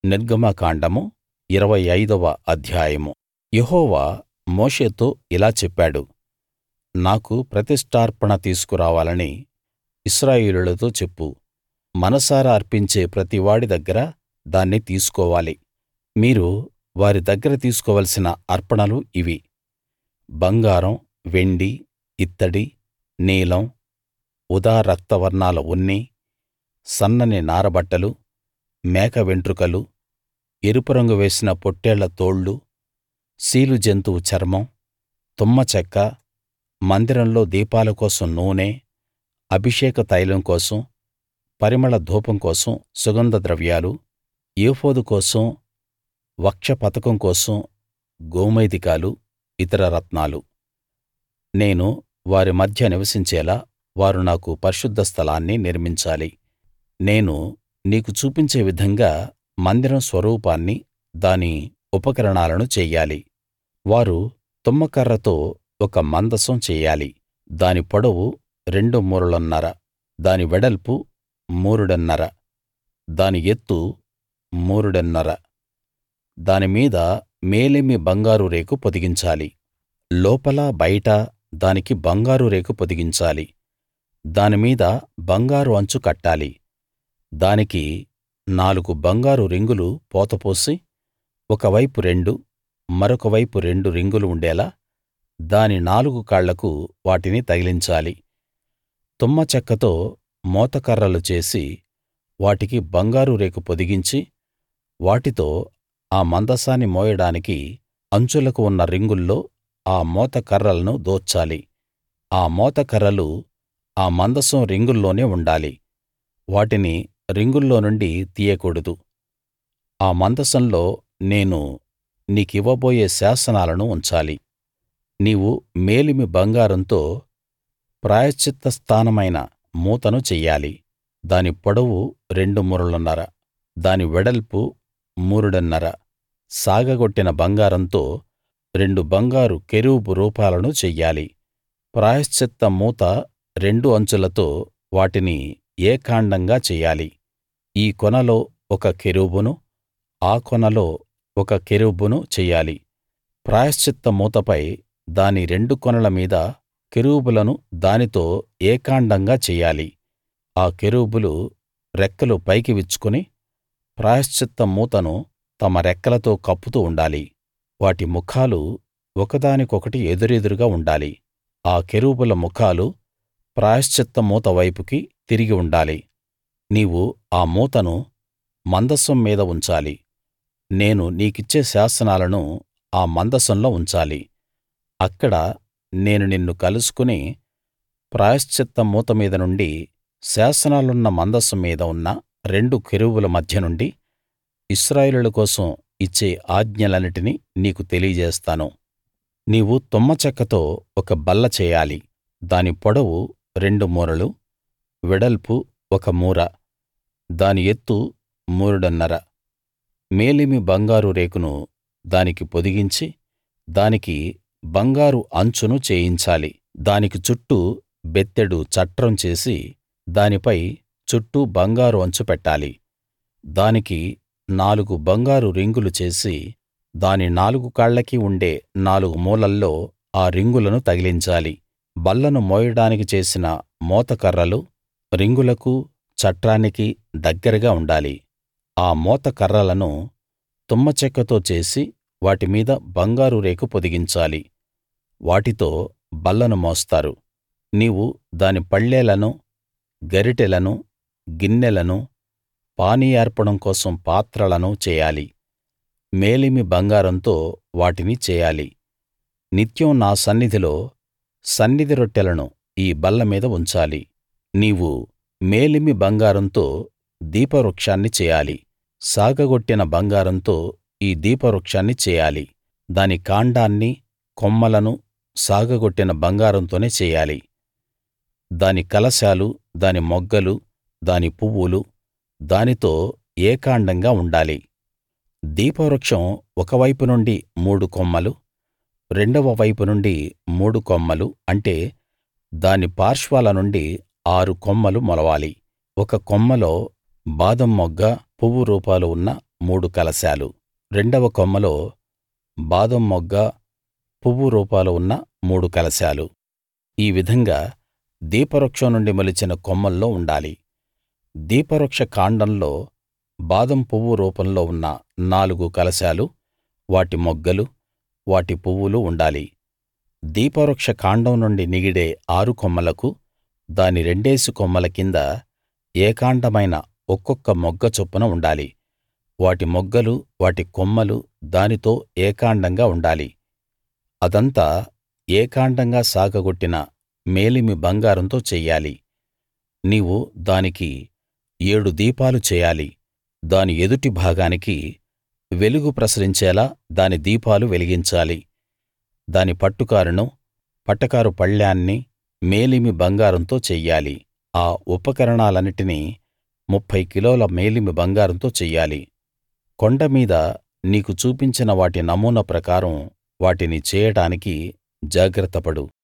నిర్గమకాండము ఇరవై ఐదవ అధ్యాయము యెహోవా మోషేతో ఇలా చెప్పాడు నాకు ప్రతిష్ఠార్పణ తీసుకురావాలని ఇశ్రాయేలీయులతో చెప్పు మనసారా అర్పించే ప్రతివాడి దగ్గర దాన్ని తీసుకోవాలి మీరు వారి దగ్గర తీసుకోవలసిన అర్పణలు ఇవి బంగారం వెండి ఇత్తడి నీలం ఊదా రక్త వర్ణాల ఉన్ని సన్నని నారబట్టలు మేక వెంట్రుకలు ఎరుపు రంగు వేసిన పొట్టేళ్ల తోళ్లు సీలు జంతువు చర్మం తుమ్మచెక్క మందిరంలో దీపాల కోసం నూనె అభిషేక తైలం కోసం పరిమళ ధూపం కోసం సుగంధ ద్రవ్యాలు ఏఫోదు కోసం వక్షపతకం కోసం గోమేధికాలు ఇతర రత్నాలు నేను వారి మధ్య నివసించేలా వారు నాకు పరిశుద్ధ స్థలాన్ని నిర్మించాలి నేను నీకు చూపించే విధంగా మందిరం స్వరూపాన్ని దాని ఉపకరణాలను చెయ్యాలి వారు తుమ్మకర్రతో ఒక మందసం చెయ్యాలి దాని పొడవు రెండు మూరలున్నర దాని వెడల్పు మూరెడున్నర దాని ఎత్తు మూరెడున్నర దాని మీద మేలిమి బంగారు రేకు పొదిగించాలి లోపలా బయటా దానికి బంగారు రేకు పొదిగించాలి దాని మీద బంగారు అంచు కట్టాలి దానికి నాలుగు బంగారు రింగులు పోతపోసి ఒక వైపు రెండు మరొక వైపు రెండు రింగులు ఉండేలా దాని నాలుగు కాళ్లకు వాటిని తగిలించాలి తుమ్మ చెక్కతో మోతకర్రలు చేసి వాటికి బంగారు రేకు పొదిగించి వాటితో ఆ మందసాన్ని మోయడానికి అంచులకు ఉన్న రింగుల్లో ఆ మోతకర్రలను దూర్చాలి ఆ మోతకర్రలు ఆ మందసం రింగుల్లోనే ఉండాలి వాటిని రింగుల్లో నుండి తీయకూడదు ఆ మందసంలో నేను నీకివ్వబోయే శాసనాలను ఉంచాలి నీవు మేలిమి బంగారంతో ప్రాయశ్చిత్త స్థానమైన మూతను చెయ్యాలి దాని పొడవు రెండు మూరలున్నర దాని వెడల్పు మూరెడున్నర సాగగొట్టిన బంగారంతో రెండు బంగారు కెరూబు రూపాలను చెయ్యాలి ప్రాయశ్చిత్త మూత రెండు అంచులతో వాటిని ఏకాండంగా చెయ్యాలి ఈ కొనలో ఒక కెరూబును ఆ కొనలో ఒక కెరూబును చెయ్యాలి ప్రాయశ్చిత్త మూతపై దాని రెండు కొనల మీద కెరూబులను దానితో ఏకాండంగా చెయ్యాలి ఆ కెరూబులు రెక్కలు పైకి విచ్చుకుని ప్రాయశ్చిత్త మూతను తమ రెక్కలతో కప్పుతూ ఉండాలి వాటి ముఖాలు ఒకదానికొకటి ఎదురెదురుగా ఉండాలి ఆ కెరూబుల ముఖాలు ప్రాయశ్చిత్త మూత వైపుకి తిరిగి ఉండాలి నీవు ఆ మూతను మందసం మీద ఉంచాలి నేను నీకిచ్చే శాసనాలను ఆ మందసంలో ఉంచాలి అక్కడ నేను నిన్ను కలుసుకుని ప్రాయశ్చిత్త మూత మీద నుండి శాసనాలున్న మందసం మీద ఉన్న రెండు కెరూబుల మధ్య నుండి ఇశ్రాయేలీయుల కోసం ఇచ్చే ఆజ్ఞలన్నిటినీ నీకు తెలియజేస్తాను నీవు తుమ్మ చెక్కతో ఒక బల్ల చేయాలి దాని పొడవు రెండు మూరలు వెడల్పు ఒక మూర దాని ఎత్తు మూరెడున్నర మేలిమి బంగారు రేకును దానికి పొదిగించి దానికి బంగారు అంచును చేయించాలి దానికి చుట్టూ బెత్తెడు చట్రం చేసి దానిపై చుట్టూ బంగారు అంచు పెట్టాలి దానికి నాలుగు బంగారు రింగులు చేసి దాని నాలుగు కాళ్లకి ఉండే నాలుగు మూలల్లో ఆ రింగులను తగిలించాలి బల్లను మోయడానికి చేసిన మోతకర్రలు రింగులకు చట్రానికి దగ్గరగా ఉండాలి ఆ మోతకర్రలను తుమ్మ చెక్కతో చేసి వాటి మీద బంగారు రేకు పొదిగించాలి వాటితో బల్లను మోస్తారు నీవు దాని పళ్ళేలను గరిటెలను గిన్నెలను పానీయార్పణం కోసం పాత్రలను చేయాలి మేలిమి బంగారంతో వాటిని చేయాలి నిత్యం నా సన్నిధిలో సన్నిధి రొట్టెలను ఈ బల్ల మీద ఉంచాలి నీవు మేలిమి బంగారంతో దీపవృక్షాన్ని చేయాలి సాగగొట్టిన బంగారంతో ఈ దీపవృక్షాన్ని చేయాలి దాని కాండాన్ని కొమ్మలను సాగగొట్టిన బంగారంతోనే చేయాలి దాని కలశాలు దాని మొగ్గలు దాని పువ్వులు దానితో ఏకాండంగా ఉండాలి దీపవృక్షం ఒక వైపు నుండి మూడు కొమ్మలు రెండవ వైపు నుండి మూడు కొమ్మలు అంటే దాని పార్శ్వాల నుండి ఆరు కొమ్మలు మొలవాలి ఒక కొమ్మలో బాదం మొగ్గ పువ్వు రూపాలు ఉన్న మూడు కలశాలు రెండవ కొమ్మలో బాదం మొగ్గ పువ్వు రూపాలు ఉన్న మూడు కలశాలు ఈ విధంగా దీపవృక్షం నుండి మొలిచిన కొమ్మల్లో ఉండాలి దీపవృక్ష కాండంలో బాదం పువ్వు రూపంలో ఉన్న నాలుగు కలశాలు వాటి మొగ్గలు వాటి పువ్వులు ఉండాలి దీపవృక్ష కాండం నుండి నిగిడే ఆరు కొమ్మలకు దాని రెండేసి కొమ్మల కింద ఏకాండమైన ఒక్కొక్క మొగ్గ చొప్పున ఉండాలి వాటి మొగ్గలు వాటి కొమ్మలు దానితో ఏకాండంగా ఉండాలి అదంతా ఏకాండంగా సాగగొట్టిన మేలిమి బంగారంతో చెయ్యాలి నీవు దానికి ఏడు దీపాలు చేయాలి దాని ఎదుటి భాగానికి వెలుగు ప్రసరించేలా దాని దీపాలు వెలిగించాలి దాని పట్టుకారును పటకారు పళ్ళేన్ని మేలిమి బంగారంతో చెయ్యాలి ఆ ఉపకరణాలన్నిటినీ ముప్ఫై కిలోల మేలిమి బంగారంతో చెయ్యాలి కొండ మీద నీకు చూపించిన వాటి నమూనా ప్రకారం వాటిని చేయడానికి జాగ్రత్తపడు